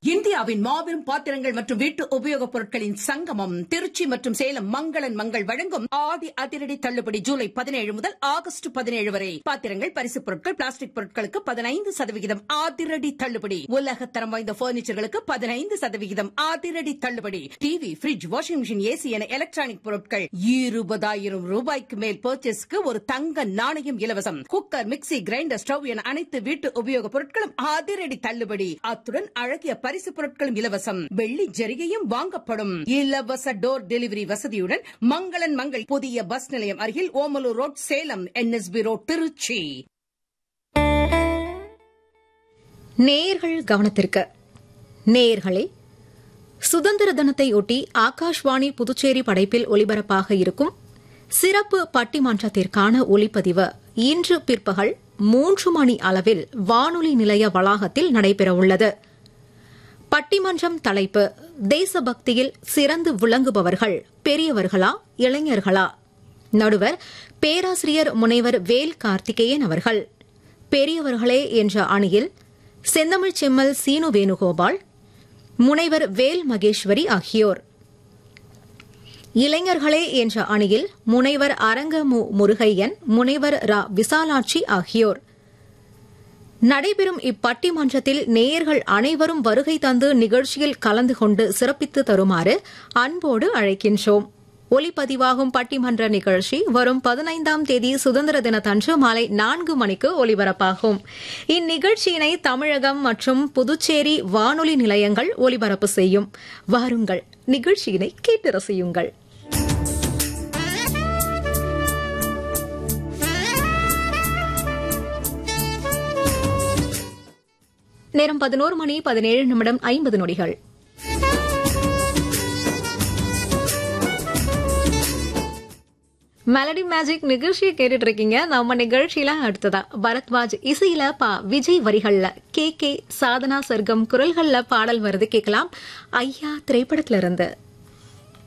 இந்தியாவின் மாபெரும் பாத்திரங்கள் மற்றும் வீட்டு உபயோகப் பொருட்களின் சங்கமம் திருச்சி மற்றும் சேலம் மங்களன் மங்கள் வழங்கும் ஆடி அதிரடி தள்ளுபடி ஜூலை பதினேழு முதல் ஆகஸ்ட் பதினேழு வரை பாத்திரங்கள் பரிசுப் பொருட்கள் பிளாஸ்டிக் பொருட்களுக்கு பதினைந்து சதவிகிதம் அதிரடி தள்ளுபடி உலகத்தரம் வாய்ந்த பர்னிச்சர்களுக்கு பதினைந்து சதவிகிதம் அதிரடி தள்ளுபடி TV fridge washing machine AC என எலக்ட்ரானிக் பொருட்கள் இருபதாயிரம் ரூபாய்க்கு மேல் பர்ச்சேஸ்க்கு ஒரு தங்க நாணயம் இலவசம் குக்கர் மிக்சி கிரைண்டர் ஸ்டவ் என அனைத்து வீட்டு உபயோகப் பொருட்களும் அதிரடி தள்ளுபடி அத்துடன் அழகிய பரிசு பொருட்களும் இலவசம் வெள்ளி ஜரிகையும் வாங்கப்படும் இலவச டோர் டெலிவரி வசதியுடன் மங்களன் மங்கள் புதிய பஸ் நிலையம் அருகில் Omalur road Salem N S B road Trichy நேயர்கள் கவனத்திற்கு நேயர்களே சுதந்திர தினத்தையொட்டி ஆகாஷ்வாணி புதுச்சேரி படைப்பில் ஒலிபரப்பாக இருக்கும் சிறப்பு பட்டிமன்றத்திற்கான ஒலிப்பதிவு இன்று பிற்பகல் மூன்று மணி அளவில் வானொலி நிலைய வளாகத்தில் நடைபெறவுள்ளது பட்டிமன்றம் தலைப்பு தேசபக்தியில் சிறந்து விளங்குபவர்கள் பெரியவர்களா இளைஞர்களா நடுவர் பேராசிரியர் முனைவர் வேல் கார்த்திகேயன் அவர்கள் பெரியவர்களே என்ற அணியில் செந்தமிழ் செம்மல் சீனு வேணுகோபால் முனைவர் வேல் மகேஸ்வரி ஆகியோர் இளைஞர்களே என்ற அணியில் முனைவர் அரங்க மு முருகையன் முனைவர் ரா விசாலாட்சி ஆகியோர் நடைபெறும் இப்பட்டிமன்றத்தில் நேயர்கள் அனைவரும் வருகை தந்து நிகழ்ச்சியில் கலந்து கொண்டு சிறப்பித்து தருமாறு அன்போடு அழைக்கின்றோம் ஒலிப்பதிவாகும் பட்டிமன்ற நிகழ்ச்சி வரும் பதினைந்தாம் தேதி சுதந்திர தினத்தன்று மாலை நான்கு மணிக்கு ஒலிபரப்பாகும் இந்நிகழ்ச்சியினை தமிழகம் மற்றும் புதுச்சேரி வானொலி நிலையங்கள் ஒலிபரப்பு செய்யும் வாருங்கள் நிகழ்ச்சியினை கேட்டு ரசியுங்கள் நேரம் பதினோரு மணி பதினேழு நிமிடம் ஐம்பது நொடிகள் மெலடி மேஜிக் நிகழ்ச்சியை கேட்டுட்டு இருக்கீங்க நம்ம நிகழ்ச்சியில அடுத்ததா பரத்வாஜ் இசையில பா விஜய் வரிகள்ல கே கே சாதனா சர்க்கம் குரல்கள்ல பாடல் வருது கேட்கலாம் ஐயா திரைப்படத்துல இருந்து